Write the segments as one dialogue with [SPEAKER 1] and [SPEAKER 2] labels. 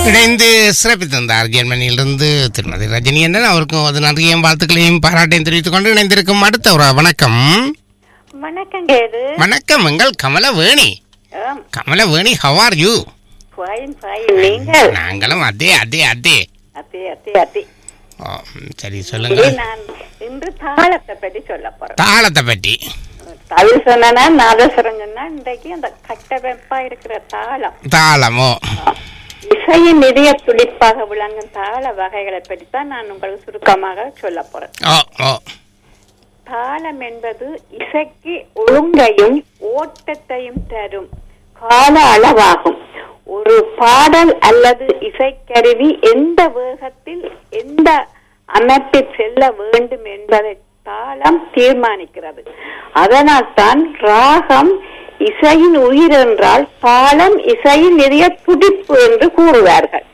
[SPEAKER 1] இணைந்து சிறப்பித்திருந்தார் ஜெர்மனியிலிருந்து திருமதி ரஜினி அண்ணன் அவருக்கும் அது நிறைய வாழ்த்துக்களையும் பாராட்டையும் தெரிவித்துக் கொண்டு இணைந்திருக்கும் அடுத்த ஒரு வணக்கம்
[SPEAKER 2] வணக்கம் கேது
[SPEAKER 1] வணக்கம் எங்கள் கமலவேணி
[SPEAKER 2] ஆம்,
[SPEAKER 1] Kamalaveni how are you
[SPEAKER 2] fine, fine. நீங்கள்
[SPEAKER 1] நாங்களும் அதே அதே அதே
[SPEAKER 2] அத்தி அத்தி அத்தி
[SPEAKER 1] ஓ, ம், சரி
[SPEAKER 2] இது
[SPEAKER 1] சொல்லுங்க
[SPEAKER 2] நான் இன்று தாளத்தை பற்றி சொல்ல போறேன்
[SPEAKER 1] தாளத்தை பற்றி
[SPEAKER 2] தமிழ் சொன்னா நாதஸ்வரம் சொன்னா இன்றைக்கு அந்த கட்டமைப்பா இருக்கிற தாளம்
[SPEAKER 1] தாளமோ
[SPEAKER 2] இசையின் இதய துடிப்பாக விளங்கும் தாள வகைகளை பற்றி தான் நான் உங்களுக்கு சுருக்கமாக சொல்ல போறேன்
[SPEAKER 1] ஓ ஓ
[SPEAKER 2] தாளம் என்பது இசைக்கு ஒழுங்கையும் ஓட்டத்தையும் தரும் கால அளவாகும் ஒரு பாடல் அல்லது இசைக்கருவி எந்த வேகத்தில் எந்த அமைப்பில் செல்ல வேண்டும் என்பதை தாளம் தீர்மானிக்கிறது அதனால் தான் ராகம் இசையின் உயிர் என்றால் தாளம் இசையின் நிறைய துடிப்பு என்று கூறுவார்கள்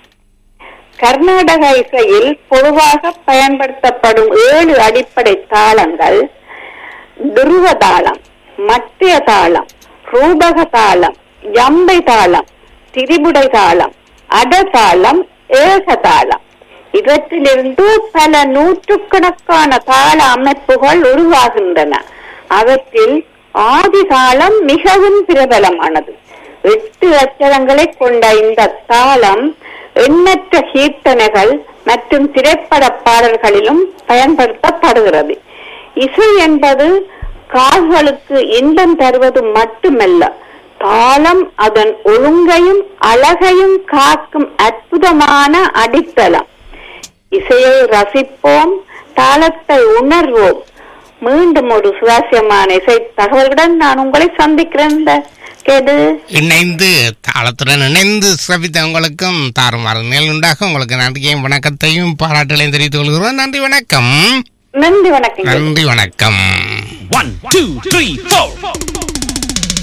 [SPEAKER 2] கர்நாடக இசையில் பொதுவாக பயன்படுத்தப்படும் ஏழு அடிப்படை தாளங்கள் துருவ தாளம் மத்திய தாளம் ரூபக தாளம் ஜம்பை தாளம் திரிபுடை தாளம் அட தாளம் ஏக தாளம் இவற்றிலிருந்து பல நூற்றுக்கணக்கான தாள அமைப்புகள் உருவாகின்றன அவற்றில் ஆதி தாளம் மிகவும் பிரபலமானது எட்டு அச்சரங்களை கொண்ட இந்த தாளம் எண்ணற்ற கீர்த்தனைகள் மற்றும் திரைப்பட பாடல்களிலும் பயன்படுத்தப்படுகிறது இசை என்பது கால்களுக்கு இன்பம் தருவது மட்டுமல்ல தாளம் அதன் ஒழுங்கையும் அழகையும் காக்கும் அற்புதமான அடித்தளம் இசையை ரசிப்போம் தாளத்தை உணர்வோம் மீண்டும் ஒரு சுவாரஸ்யமான இசை தகவல்களுடன் நான் உங்களை சந்திக்கிறேன் இந்த கேது
[SPEAKER 1] இணைந்து தாளத்துடன் இணைந்து சிறப்பித்த உங்களுக்கும் தாறுமாறு மேல் உண்டாக உங்களுக்கு நன்றியையும் வணக்கத்தையும் பாராட்டுகளையும் தெரிவித்துக் கொள்கிறோம் நன்றி வணக்கம்
[SPEAKER 2] நன்றி வணக்கம்
[SPEAKER 1] நன்றி வணக்கம்
[SPEAKER 3] One, two, three, four.